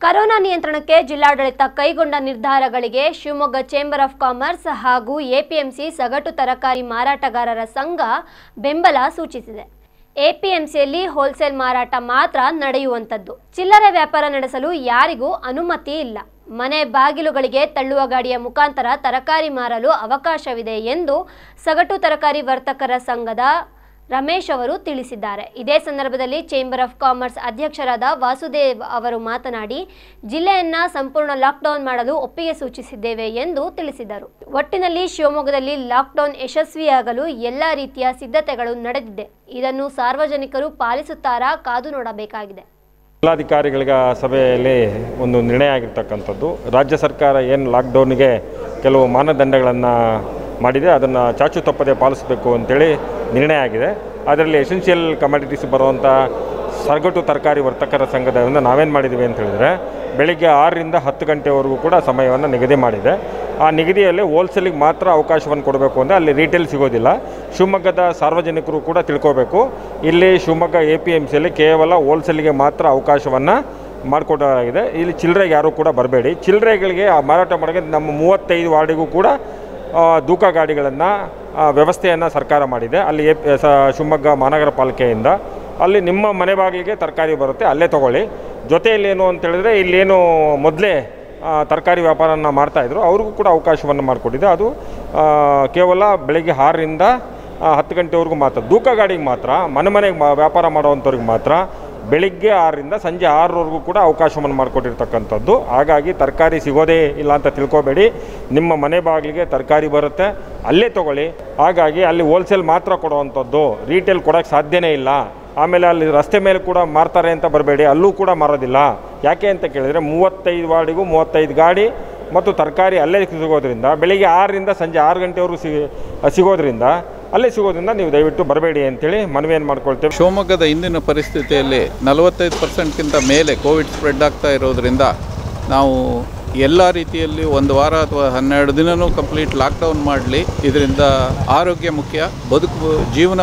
corona ನಿಯಂತ್ರಣಕ್ಕೆ ಜಿಲ್ಲಾಡಳಿತ ಕೈಗೊಂಡ ನಿರ್ಧಾರಗಳಿಗೆ ಶಿವಮೊಗ್ಗ ಚೇಂಬರ್ ಆಫ್ ಕಾಮರ್ಸ್ ಹಾಗೂ ಎಪಿಎಂಸಿ ಸಗಟು ತರಕಾರಿ ಮಾರಾಟಗಾರರ ಸಂಘ ಬೆಂಬಲ ಸೂಚಿಸಿದೆ ಎಪಿಎಂಸಿಯಲ್ಲಿ ಹೋಲ್ಸೇಲ್ ಮಾರಾಟ ಮಾತ್ರ ನಡೆಯುವಂಥದ್ದು ಚಿಲ್ಲರೆ ವ್ಯಾಪಾರ ನಡೆಸಲು ಯಾರಿಗೂ ಅನುಮತಿ ಇಲ್ಲ ಮನೆ ಬಾಗಿಲುಗಳಿಗೆ ತಳ್ಳುವ ಗಾಡಿಯ ಮುಖಾಂತರ ತರಕಾರಿ ಮಾರಲು ಅವಕಾಶವಿದೆ ಎಂದು ಸಗಟು ತರಕಾರಿ ವರ್ತಕರ ಸಂಘದ ರಮೇಶ್ ಅವರು ತಿಳಿಸಿದ್ದಾರೆ ಇದೇ ಸಂದರ್ಭದಲ್ಲಿ ಚೇಂಬರ್ ಆಫ್ ಕಾಮರ್ಸ್ ಅಧ್ಯಕ್ಷರಾದ ವಾಸುದೇವ್ ಅವರು ಮಾತನಾಡಿ ಜಿಲ್ಲೆಯನ್ನ ಸಂಪೂರ್ಣ ಲಾಕ್ಡೌನ್ ಮಾಡಲು ಒಪ್ಪಿಗೆ ಸೂಚಿಸಿದ್ದೇವೆ ಎಂದು ತಿಳಿಸಿದರು ಒಟ್ಟಿನಲ್ಲಿ ಶಿವಮೊಗ್ಗದಲ್ಲಿ ಲಾಕ್ಡೌನ್ ಯಶಸ್ವಿಯಾಗಲು ಎಲ್ಲ ರೀತಿಯ ಸಿದ್ಧತೆಗಳು ನಡೆದಿದೆ ಇದನ್ನು ಸಾರ್ವಜನಿಕರು ಪಾಲಿಸುತ್ತಾರಾ ಕಾದು ನೋಡಬೇಕಾಗಿದೆ ಜಿಲ್ಲಾಧಿಕಾರಿಗಳ ಸಭೆಯಲ್ಲಿ ಒಂದು ನಿರ್ಣಯ ಆಗಿರ್ತಕ್ಕಂಥದ್ದು ರಾಜ್ಯ ಸರ್ಕಾರ ಏನು ಲಾಕ್ಡೌನ್ಗೆ ಕೆಲವು ಮಾನದಂಡಗಳನ್ನು ಮಾಡಿದೆ ಅದನ್ನು ಚಾಚು ತಪ್ಪದೆ ಪಾಲಿಸಬೇಕು ಅಂತೇಳಿ ನಿರ್ಣಯ ಆಗಿದೆ ಅದರಲ್ಲಿ ಎಸೆನ್ಷಿಯಲ್ ಕಮಾಡಿಟೀಸ್ ಬರುವಂಥ ಸರಗಟು ತರಕಾರಿ ವರ್ತಕರ ಸಂಘದಿಂದ ನಾವೇನು ಮಾಡಿದ್ದೀವಿ ಅಂತ ಹೇಳಿದರೆ ಬೆಳಿಗ್ಗೆ ಆರರಿಂದ ಹತ್ತು ಗಂಟೆವರೆಗೂ ಕೂಡ ಸಮಯವನ್ನು ನಿಗದಿ ಮಾಡಿದೆ ಆ ನಿಗದಿಯಲ್ಲಿ ಹೋಲ್ಸೇಲಿಗೆ ಮಾತ್ರ ಅವಕಾಶವನ್ನು ಕೊಡಬೇಕು ಅಂದರೆ ಅಲ್ಲಿ ರೀಟೇಲ್ ಸಿಗೋದಿಲ್ಲ ಶಿವಮೊಗ್ಗದ ಸಾರ್ವಜನಿಕರು ಕೂಡ ತಿಳ್ಕೋಬೇಕು ಇಲ್ಲಿ ಶಿವಮೊಗ್ಗ ಎ ಪಿ ಎಮ್ ಸಿಯಲ್ಲಿ ಕೇವಲ ಹೋಲ್ಸೇಲಿಗೆ ಮಾತ್ರ ಅವಕಾಶವನ್ನು ಮಾಡಿಕೊಡಲಾಗಿದೆ ಇಲ್ಲಿ ಚಿಲ್ಲರೆಗೆ ಯಾರೂ ಕೂಡ ಬರಬೇಡಿ ಚಿಲ್ಲರೆಗಳಿಗೆ ಆ ಮಾರಾಟ ಮಾಡೋಕ್ಕೆ ನಮ್ಮ ಮೂವತ್ತೈದು ವಾರ್ಡಿಗೂ ಕೂಡ ಆ, ತೂಕ ಗಾಡಿಗಳನ್ನು ವ್ಯವಸ್ಥೆಯನ್ನು ಸರ್ಕಾರ ಮಾಡಿದೆ ಅಲ್ಲಿ ಎ ಸ ಶಿವಮೊಗ್ಗ ಮಹಾನಗರ ಪಾಲಿಕೆಯಿಂದ ಅಲ್ಲಿ ನಿಮ್ಮ ಮನೆ ಬಾಗಿಲಿಗೆ ತರಕಾರಿ ಬರುತ್ತೆ ಅಲ್ಲೇ ತೊಗೊಳ್ಳಿ ಜೊತೆಯಲ್ಲಿ ಏನು ಅಂತ ಹೇಳಿದ್ರೆ ಇಲ್ಲೇನು ಮೊದಲೇ ತರಕಾರಿ ವ್ಯಾಪಾರನ ಮಾಡ್ತಾಯಿದ್ರು ಅವ್ರಿಗೂ ಕೂಡ ಅವಕಾಶವನ್ನು ಮಾಡಿಕೊಟ್ಟಿದೆ ಅದು ಆ, ಕೇವಲ ಬೆಳಗ್ಗೆ ಆರರಿಂದ ಆ, ಹತ್ತು ಗಂಟೆವರೆಗೂ ಮಾತ್ರ ತೂಕ ಗಾಡಿಗೆ ಮಾತ್ರ ಮನೆ ಮನೆಗೆ ಮಾ ವ್ಯಾಪಾರ ಮಾಡೋವಂಥವ್ರಿಗೆ ಮಾತ್ರ ಬೆಳಿಗ್ಗೆ ಆರರಿಂದ ಸಂಜೆ ಆರರವರೆಗೂ ಕೂಡ ಅವಕಾಶವನ್ನು ಮಾಡಿಕೊಟ್ಟಿರ್ತಕ್ಕಂಥದ್ದು ಹಾಗಾಗಿ ತರಕಾರಿ ಸಿಗೋದೇ ಇಲ್ಲ ಅಂತ ತಿಳ್ಕೊಬೇಡಿ ನಿಮ್ಮ ಮನೆ ಬಾಗಿಲಿಗೆ ತರಕಾರಿ ಬರುತ್ತೆ ಅಲ್ಲೇ ತೊಗೊಳ್ಳಿ ಹಾಗಾಗಿ ಅಲ್ಲಿ ಹೋಲ್ಸೇಲ್ ಮಾತ್ರ ಕೊಡುವಂಥದ್ದು ರೀಟೇಲ್ ಕೊಡೋಕ್ಕೆ ಸಾಧ್ಯನೇ ಇಲ್ಲ ಆಮೇಲೆ ಅಲ್ಲಿ ರಸ್ತೆ ಮೇಲೆ ಕೂಡ ಮಾರ್ತಾರೆ ಅಂತ ಬರಬೇಡಿ ಅಲ್ಲೂ ಕೂಡ ಮಾರೋದಿಲ್ಲ ಯಾಕೆ ಅಂತ ಕೇಳಿದರೆ ಮೂವತ್ತೈದು ವಾರ್ಡಿಗೂ ಮೂವತ್ತೈದು ಗಾಡಿ ಮತ್ತು ತರಕಾರಿ ಅಲ್ಲೇ ಸಿಗೋದ್ರಿಂದ ಬೆಳಿಗ್ಗೆ ಆರರಿಂದ ಸಂಜೆ ಆರು ಗಂಟೆವರೆಗೂ ಸಿಗಿ ಸಿಗೋದ್ರಿಂದ ಅಲ್ಲೇ ಸಿಗೋದ್ರಿಂದ ನೀವು ದಯವಿಟ್ಟು ಬರಬೇಡಿ ಅಂತೇಳಿ ಮನವಿಯನ್ನು ಮಾಡ್ಕೊಳ್ತೇವೆ ಶಿವಮೊಗ್ಗದ ಇಂದಿನ ಪರಿಸ್ಥಿತಿಯಲ್ಲಿ ನಲವತ್ತೈದು ಪರ್ಸೆಂಟ್ಗಿಂತ ಮೇಲೆ ಕೋವಿಡ್ ಸ್ಪ್ರೆಡ್ ಆಗ್ತಾ ಇರೋದ್ರಿಂದ ನಾವು ಎಲ್ಲ ರೀತಿಯಲ್ಲಿ ಒಂದು ವಾರ ಅಥವಾ ಹನ್ನೆರಡು ದಿನವೂ ಕಂಪ್ಲೀಟ್ ಲಾಕ್ಡೌನ್ ಮಾಡಲಿ ಇದರಿಂದ ಆರೋಗ್ಯ ಮುಖ್ಯ ಬದುಕು ಜೀವನ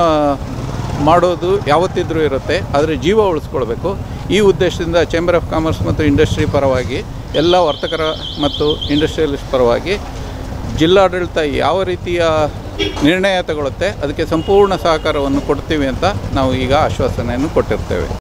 ಮಾಡೋದು ಯಾವತ್ತಿದ್ರೂ ಇರುತ್ತೆ ಆದರೆ ಜೀವ ಉಳಿಸ್ಕೊಳ್ಬೇಕು ಈ ಉದ್ದೇಶದಿಂದ ಚೇಂಬರ್ ಆಫ್ ಕಾಮರ್ಸ್ ಮತ್ತು ಇಂಡಸ್ಟ್ರಿ ಪರವಾಗಿ ಎಲ್ಲ ವರ್ತಕರ ಮತ್ತು ಇಂಡಸ್ಟ್ರಿಯಲಿಸ್ಟ್ ಪರವಾಗಿ ಜಿಲ್ಲಾಡಳಿತ ಯಾವ ರೀತಿಯ ನಿರ್ಣಯ ತಗೊಳುತ್ತೆ ಅದಕ್ಕೆ ಸಂಪೂರ್ಣ ಸಹಕಾರವನ್ನು ಕೊಡ್ತೀವಿ ಅಂತ ನಾವು ಈಗ ಆಶ್ವಾಸನೆಯನ್ನು ಕೊಟ್ಟಿರ್ತೇವೆ